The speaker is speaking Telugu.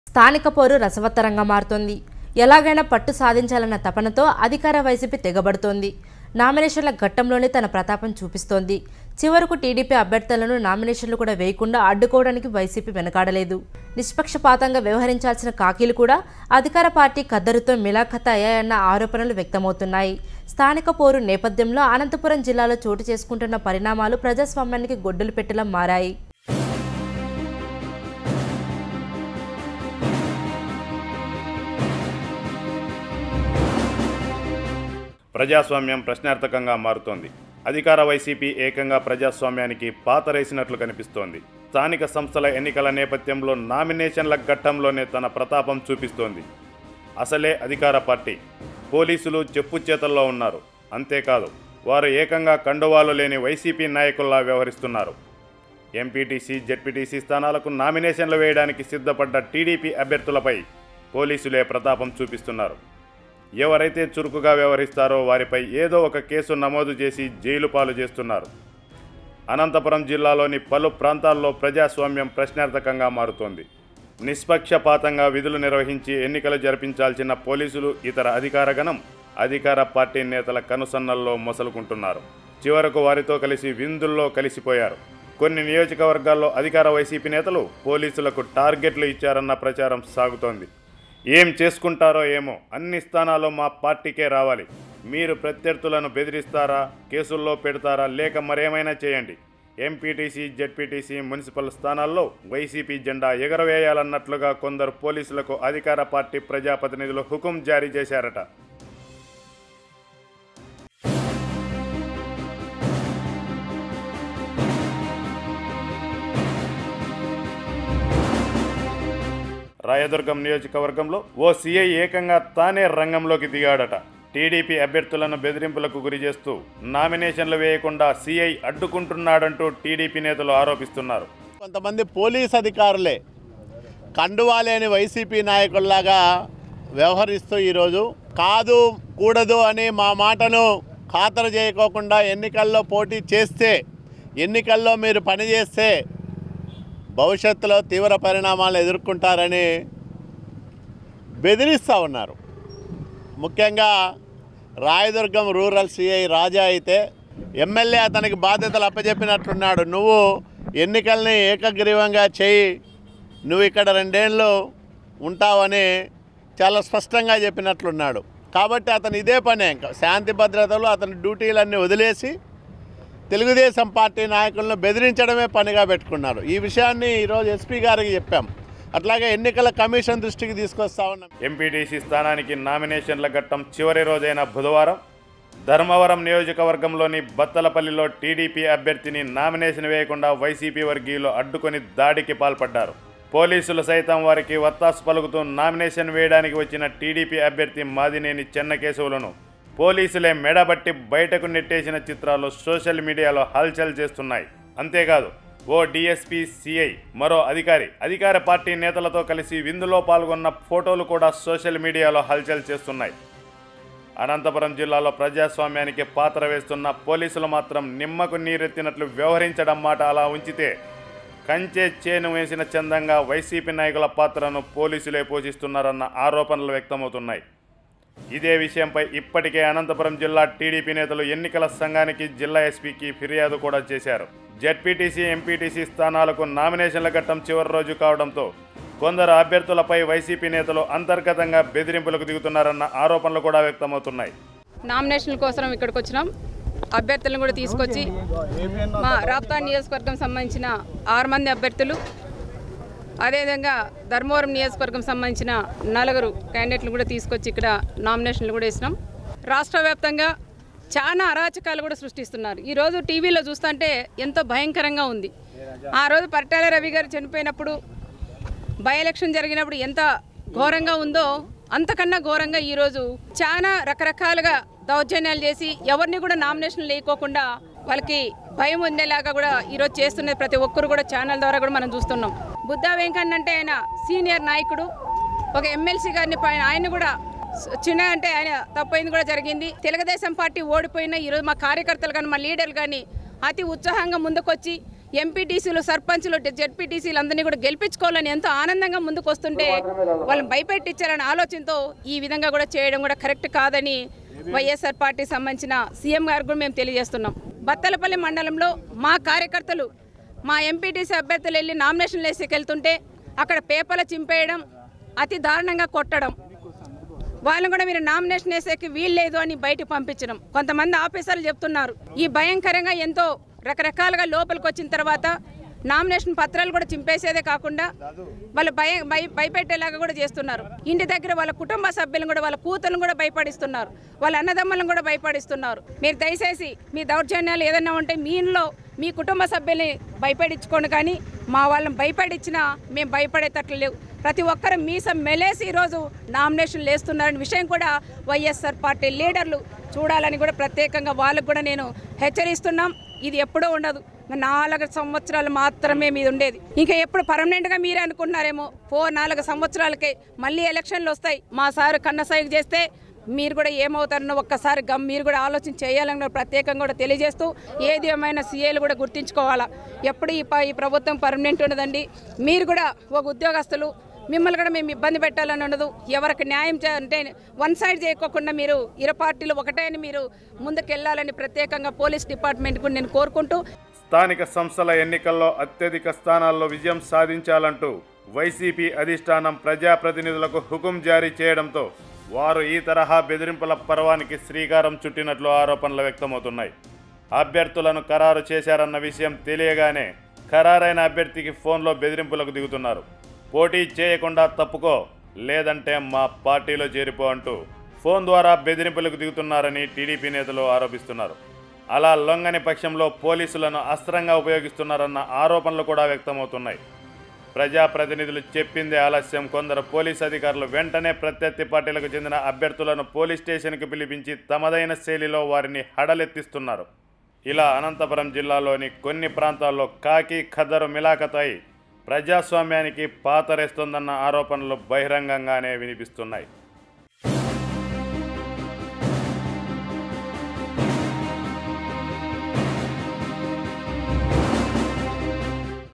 స్థానిక పోరు రసవత్తరంగా మారుతోంది ఎలాగైనా పట్టు సాధించాలన్న తపనతో అధికార వైసీపీ తెగబడుతోంది నామినేషన్ల ఘట్టంలోనే తన ప్రతాపం చూపిస్తోంది చివరకు టీడీపీ అభ్యర్థులను నామినేషన్లు కూడా వేయకుండా అడ్డుకోవడానికి వైసీపీ వెనకాడలేదు నిష్పక్షపాతంగా వ్యవహరించాల్సిన కాకీలు కూడా అధికార పార్టీ ఖద్దరుతో మిలాఖత అయ్యాయన్న ఆరోపణలు వ్యక్తమవుతున్నాయి స్థానిక పోరు నేపథ్యంలో అనంతపురం జిల్లాలో చోటు చేసుకుంటున్న పరిణామాలు ప్రజాస్వామ్యానికి గొడ్డలు పెట్టేలా మారాయి ప్రజాస్వామ్యం ప్రశ్నార్థకంగా మారుతోంది అధికార వైసీపీ ఏకంగా ప్రజాస్వామ్యానికి పాతరేసినట్లు కనిపిస్తోంది స్థానిక సంస్థల ఎన్నికల నేపథ్యంలో నామినేషన్ల ఘట్టంలోనే తన ప్రతాపం చూపిస్తోంది అసలే అధికార పార్టీ పోలీసులు చెప్పు చేతల్లో ఉన్నారు అంతేకాదు వారు ఏకంగా కండువాలు లేని వైసీపీ నాయకుల్లా వ్యవహరిస్తున్నారు ఎంపీటీసీ జెడ్పీటీసీ స్థానాలకు నామినేషన్లు వేయడానికి సిద్ధపడ్డ టీడీపీ అభ్యర్థులపై పోలీసులే ప్రతాపం చూపిస్తున్నారు ఎవరైతే చురుకుగా వ్యవహరిస్తారో వారిపై ఏదో ఒక కేసు నమోదు చేసి జైలు పాలు చేస్తున్నారు అనంతపురం జిల్లాలోని పలు ప్రాంతాల్లో ప్రజాస్వామ్యం ప్రశ్నార్థకంగా మారుతోంది నిష్పక్షపాతంగా విధులు నిర్వహించి ఎన్నికలు జరిపించాల్సిన పోలీసులు ఇతర అధికార గణం అధికార పార్టీ నేతల కనుసన్నల్లో మొసలుకుంటున్నారు చివరకు వారితో కలిసి విందుల్లో కలిసిపోయారు కొన్ని నియోజకవర్గాల్లో అధికార వైసీపీ నేతలు పోలీసులకు టార్గెట్లు ఇచ్చారన్న ప్రచారం సాగుతోంది ఏం చేసుకుంటారో ఏమో అన్ని స్థానాల్లో మా పార్టీకే రావాలి మీరు ప్రత్యర్థులను బెదిరిస్తారా కేసుల్లో పెడతారా లేక మరేమైనా చేయండి ఎంపీటీసీ జెడ్పీటీసీ మున్సిపల్ స్థానాల్లో వైసీపీ జెండా ఎగరవేయాలన్నట్లుగా కొందరు పోలీసులకు అధికార పార్టీ ప్రజాప్రతినిధులు హుకుం జారీ చేశారట రాయదుర్గం నియోజకవర్గంలో ఓ సీఐ ఏకంగా తానే రంగంలోకి దిగాడట టీడీపీ అభ్యర్థులను బెదిరింపులకు గురి చేస్తూ నామినేషన్లు వేయకుండా సీఐ అడ్డుకుంటున్నాడంటూ టీడీపీ నేతలు ఆరోపిస్తున్నారు కొంతమంది పోలీస్ అధికారులే కండువా లేని వైసీపీ నాయకుల్లాగా వ్యవహరిస్తూ ఈరోజు కాదు కూడదు అని మా మాటను ఖాతరు చేయకోకుండా ఎన్నికల్లో పోటీ చేస్తే ఎన్నికల్లో మీరు పనిచేస్తే భవిష్యత్తులో తీవ్ర పరిణామాలు ఎదుర్కొంటారని బెదిరిస్తూ ఉన్నారు ముఖ్యంగా రాయదుర్గం రూరల్ సిఐ రాజా అయితే ఎమ్మెల్యే అతనికి బాధ్యతలు అప్పచెప్పినట్లున్నాడు నువ్వు ఎన్నికల్ని ఏకగ్రీవంగా చేయి నువ్వు ఇక్కడ రెండేళ్ళు ఉంటావని చాలా స్పష్టంగా చెప్పినట్లున్నాడు కాబట్టి అతను ఇదే పనే ఇంకా శాంతి భద్రతలు అతని డ్యూటీలన్నీ వదిలేసి తెలుగుదేశం పార్టీ నాయకులను బెదిరించడమే పనిగా పెట్టుకున్నారు ఈ విషయాన్ని ఈరోజు ఎస్పీ గారికి చెప్పాం అట్లాగే ఎన్నికల కమిషన్ దృష్టికి తీసుకొస్తా ఉన్నాం ఎంపీటీసీ స్థానానికి నామినేషన్ల ఘట్టం చివరి రోజైన బుధవారం ధర్మవరం నియోజకవర్గంలోని బత్తలపల్లిలో టీడీపీ అభ్యర్థిని నామినేషన్ వేయకుండా వైసీపీ వర్గీయులు అడ్డుకొని దాడికి పాల్పడ్డారు పోలీసులు సైతం వారికి వత్తాసు పలుకుతూ నామినేషన్ వేయడానికి వచ్చిన టీడీపీ అభ్యర్థి మాదినేని చెన్నకేశవులను పోలీసులే మెడబట్టి బయటకు నెట్టేసిన చిత్రాలు సోషల్ మీడియాలో హల్చల్ చేస్తున్నాయి అంతేకాదు ఓ డీఎస్పీ సిఐ మరో అధికారి అధికార పార్టీ నేతలతో కలిసి విందులో పాల్గొన్న ఫోటోలు కూడా సోషల్ మీడియాలో హల్చల్ చేస్తున్నాయి అనంతపురం జిల్లాలో ప్రజాస్వామ్యానికి పాత్ర వేస్తున్న పోలీసులు మాత్రం నిమ్మకు నీరెత్తినట్లు వ్యవహరించడం మాట అలా ఉంచితే కంచె చేను వేసిన చందంగా వైసీపీ నాయకుల పాత్రను పోలీసులే పోషిస్తున్నారన్న ఆరోపణలు వ్యక్తమవుతున్నాయి ఇదే విషయంపై ఇప్పటికే అనంతపురం జిల్లా టీడీపీ నేతలు ఎన్నికల సంఘానికి జిల్లా ఎస్పీకి ఫిర్యాదు కూడా చేశారు జెడ్పీటీసీ ఎంపీటీసీ స్థానాలకు నామినేషన్ల ఘట్టం చివరి రోజు కావడంతో కొందరు అభ్యర్థులపై వైసీపీ నేతలు అంతర్గతంగా బెదిరింపులకు దిగుతున్నారన్న ఆరోపణలు కూడా వ్యక్తమవుతున్నాయి నామినేషన్ల కోసం ఇక్కడికి వచ్చినాం అభ్యర్థులను కూడా తీసుకొచ్చి మా రాప్తా నియోజకవర్గం సంబంధించిన ఆరు మంది అభ్యర్థులు అదేవిధంగా ధర్మవరం నియోజకవర్గం సంబంధించిన నలుగురు క్యాండిడేట్లు కూడా తీసుకొచ్చి ఇక్కడ నామినేషన్లు కూడా వేసినాం రాష్ట్ర వ్యాప్తంగా చాలా అరాచకాలు కూడా సృష్టిస్తున్నారు ఈరోజు టీవీలో చూస్తుంటే ఎంతో భయంకరంగా ఉంది ఆ రోజు పరిటాల రవి గారు చనిపోయినప్పుడు బై ఎలక్షన్ జరిగినప్పుడు ఎంత ఘోరంగా ఉందో అంతకన్నా ఘోరంగా ఈరోజు చాలా రకరకాలుగా దౌర్జన్యాలు చేసి ఎవరిని కూడా నామినేషన్ లేకోకుండా వాళ్ళకి భయం ఉండేలాగా కూడా ఈరోజు చేస్తున్నది ప్రతి ఒక్కరు కూడా ఛానల్ ద్వారా కూడా మనం చూస్తున్నాం బుద్ధా వెంకన్న అంటే ఆయన సీనియర్ నాయకుడు ఒక ఎమ్మెల్సీ గారిని పైన ఆయన కూడా స- చిన్న అంటే ఆయన తప్పైంది కూడా జరిగింది తెలుగుదేశం పార్టీ ఓడిపోయిన ఈరోజు మా కార్యకర్తలు కానీ మా లీడర్లు కానీ అతి ఉత్సాహంగా ముందుకొచ్చి ఎంపీటీసీలు సర్పంచులు జెడ్పీటీసీలు అందరినీ కూడా గెలిపించుకోవాలని ఎంతో ఆనందంగా ముందుకు వస్తుంటే వాళ్ళని భయపెట్టించాలనే ఆలోచనతో ఈ విధంగా కూడా చేయడం కూడా కరెక్ట్ కాదని వైఎస్ఆర్ పార్టీ సంబంధించిన సీఎం గారు కూడా మేము తెలియజేస్తున్నాం బత్తలపల్లి మండలంలో మా కార్యకర్తలు మా ఎంపీటీసీ అభ్యర్థులు వెళ్ళి నామినేషన్లు వేసేకి వెళ్తుంటే అక్కడ పేపర్లు చింపేయడం అతి దారుణంగా కొట్టడం వాళ్ళని కూడా మీరు నామినేషన్ వేసేకి వీల్లేదు అని బయటకు పంపించడం కొంతమంది ఆఫీసర్లు చెప్తున్నారు ఈ భయంకరంగా ఎంతో రకరకాలుగా లోపలికి వచ్చిన తర్వాత నామినేషన్ పత్రాలు కూడా చింపేసేదే కాకుండా వాళ్ళు భయ భయ భయపెట్టేలాగా కూడా చేస్తున్నారు ఇంటి దగ్గర వాళ్ళ కుటుంబ సభ్యులను కూడా వాళ్ళ కూతుర్లను కూడా భయపడిస్తున్నారు వాళ్ళ అన్నదమ్ములను కూడా భయపడిస్తున్నారు మీరు దయచేసి మీ దౌర్జన్యాలు ఏదైనా ఉంటే మీ ఇంట్లో మీ కుటుంబ సభ్యుల్ని భయపడించుకోండి కానీ మా వాళ్ళని భయపడించినా మేము భయపడేటట్లు లేవు ప్రతి ఒక్కరు మీసం మెలేసి ఈరోజు నామినేషన్లు వేస్తున్నారనే విషయం కూడా వైఎస్ఆర్ పార్టీ లీడర్లు చూడాలని కూడా ప్రత్యేకంగా వాళ్ళకు కూడా నేను హెచ్చరిస్తున్నాం ఇది ఎప్పుడూ ఉండదు ఇంకా నాలుగు సంవత్సరాలు మాత్రమే మీద ఉండేది ఇంకా ఎప్పుడు పర్మనెంట్గా మీరే అనుకుంటున్నారేమో ఫోర్ నాలుగు సంవత్సరాలకే మళ్ళీ ఎలక్షన్లు వస్తాయి మా సారు కన్నసాగు చేస్తే మీరు కూడా ఏమవుతారనో ఒక్కసారి గమ్ మీరు కూడా ఆలోచన చేయాలని కూడా ప్రత్యేకంగా కూడా తెలియజేస్తూ ఏది ఏమైనా సీఏలు కూడా గుర్తించుకోవాలా ఎప్పుడు ఈ ప- ఈ ప్రభుత్వం పర్మనెంట్ ఉండదండి మీరు కూడా ఒక ఉద్యోగస్తులు మిమ్మల్ని కూడా మేము ఇబ్బంది పెట్టాలని ఉండదు ఎవరికి న్యాయం చే అంటే వన్ సైడ్ చేయకోకుండా మీరు ఇరు పార్టీలు ఒకటే అని మీరు ముందుకెళ్లాలని ప్రత్యేకంగా పోలీస్ డిపార్ట్మెంట్కు నేను కోరుకుంటూ స్థానిక సంస్థల ఎన్నికల్లో అత్యధిక స్థానాల్లో విజయం సాధించాలంటూ వైసీపీ అధిష్టానం ప్రజాప్రతినిధులకు హుకుం జారీ చేయడంతో వారు ఈ తరహా బెదిరింపుల పర్వానికి శ్రీకారం చుట్టినట్లు ఆరోపణలు వ్యక్తమవుతున్నాయి అభ్యర్థులను ఖరారు చేశారన్న విషయం తెలియగానే ఖరారైన అభ్యర్థికి ఫోన్లో బెదిరింపులకు దిగుతున్నారు పోటీ చేయకుండా తప్పుకో లేదంటే మా పార్టీలో చేరిపో అంటూ ఫోన్ ద్వారా బెదిరింపులకు దిగుతున్నారని టీడీపీ నేతలు ఆరోపిస్తున్నారు అలా లొంగని పక్షంలో పోలీసులను అస్త్రంగా ఉపయోగిస్తున్నారన్న ఆరోపణలు కూడా వ్యక్తమవుతున్నాయి ప్రజాప్రతినిధులు చెప్పిందే ఆలస్యం కొందరు పోలీస్ అధికారులు వెంటనే ప్రత్యర్థి పార్టీలకు చెందిన అభ్యర్థులను పోలీస్ స్టేషన్కి పిలిపించి తమదైన శైలిలో వారిని హడలెత్తిస్తున్నారు ఇలా అనంతపురం జిల్లాలోని కొన్ని ప్రాంతాల్లో కాకి ఖద్దరు మిలాఖతాయి ప్రజాస్వామ్యానికి పాతరేస్తోందన్న ఆరోపణలు బహిరంగంగానే వినిపిస్తున్నాయి